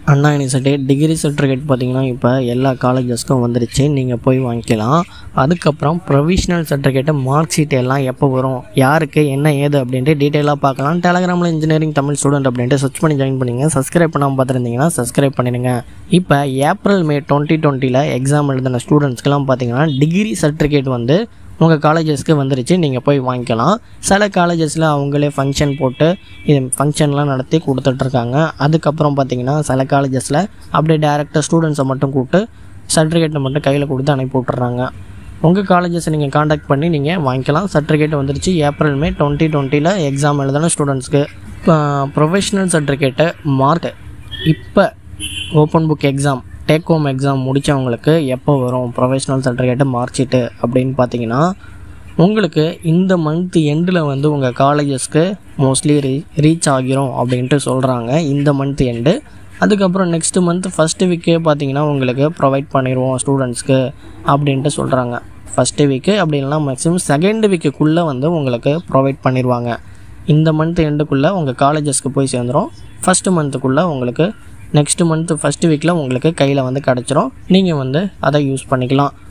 அண்ணா university degree certificate பார்த்தீங்கன்னா இப்போ எல்லா காலேஜஸ்க்கும் வந்துருச்சு நீங்கள் போய் வாங்கிக்கலாம் அதுக்கப்புறம் ப்ரொவிஷனல் சர்டிஃபிகேட்டு மார்க் ஷீட் எல்லாம் எப்போ வரும் யாருக்கு என்ன ஏது அப்படின்ட்டு டீட்டெயிலாக பார்க்கலாம் டெலகிராமில் இன்ஜினியரிங் தமிழ் ஸ்டூடெண்ட் அப்படின்ட்டு சர்ச் பண்ணி ஜாயின் பண்ணிங்க சப்ஸ்கிரைப் பண்ணாமல் பார்த்துருந்தீங்கன்னா சப்ஸ்கிரைப் பண்ணிடுங்க இப்போ ஏப்ரல் மே டுவெண்ட்டி டுவெண்ட்டியில் எக்ஸாம் எழுதின ஸ்டூடெண்ட்ஸ்க்கெலாம் பார்த்தீங்கன்னா டிகிரி சர்டிஃபிகேட் வந்து உங்கள் காலேஜஸ்க்கு வந்துருச்சு நீங்கள் போய் வாங்கிக்கலாம் சில காலேஜஸில் அவங்களே ஃபங்க்ஷன் போட்டு இது ஃபங்க்ஷன்லாம் நடத்தி கொடுத்துட்ருக்காங்க அதுக்கப்புறம் பார்த்தீங்கன்னா சில காலேஜஸில் அப்படியே டேரெக்டாக ஸ்டூடெண்ட்ஸை மட்டும் கூப்பிட்டு சர்டிஃபிகேட்டை மட்டும் கையில் கொடுத்து அனுப்பி விட்டுறாங்க உங்கள் காலேஜஸை நீங்கள் காண்டாக்ட் பண்ணி நீங்கள் வாங்கிக்கலாம் சர்டிஃபிகேட் வந்துருச்சு ஏப்ரல் மே டுவெண்ட்டி டுவெண்ட்டியில் எக்ஸாம் எழுதின ஸ்டூடெண்ட்ஸ்க்கு ப்ரொஃபஷ்னல் சர்டிஃபிகேட்டு மார்க் இப்போ open book exam take home exam முடித்தவங்களுக்கு எப்போ வரும் ப்ரொஃபஷ்னல் சர்டிஃபிகேட்டு மார்க் ஷீட்டு அப்படின்னு பார்த்தீங்கன்னா உங்களுக்கு இந்த மந்த் எண்டில் வந்து உங்கள் காலேஜஸ்க்கு மோஸ்ட்லி ரீ ரீச் ஆகிரும் அப்படின்ட்டு சொல்கிறாங்க இந்த மந்த் எண்டு அதுக்கப்புறம் நெக்ஸ்ட் மந்த் ஃபஸ்ட்டு வீக்கே பார்த்தீங்கன்னா உங்களுக்கு ப்ரொவைட் பண்ணிடுவோம் ஸ்டூடெண்ட்ஸ்க்கு அப்படின்ட்டு சொல்கிறாங்க ஃபஸ்ட்டு வீக்கு அப்படி இல்லைனா மேக்ஸிமம் செகண்ட் வீக்குக்குள்ளே வந்து உங்களுக்கு ப்ரொவைட் பண்ணிடுவாங்க இந்த மந்த் எண்டுக்குள்ளே உங்கள் காலேஜஸ்க்கு போய் சேர்ந்துடும் ஃபஸ்ட்டு மந்த்துக்குள்ளே உங்களுக்கு நெக்ஸ்ட் மந்த்து ஃபஸ்ட்டு வீக்கில் உங்களுக்கு கையில் வந்து கிடச்சிரும் நீங்கள் வந்து அதை யூஸ் பண்ணிக்கலாம்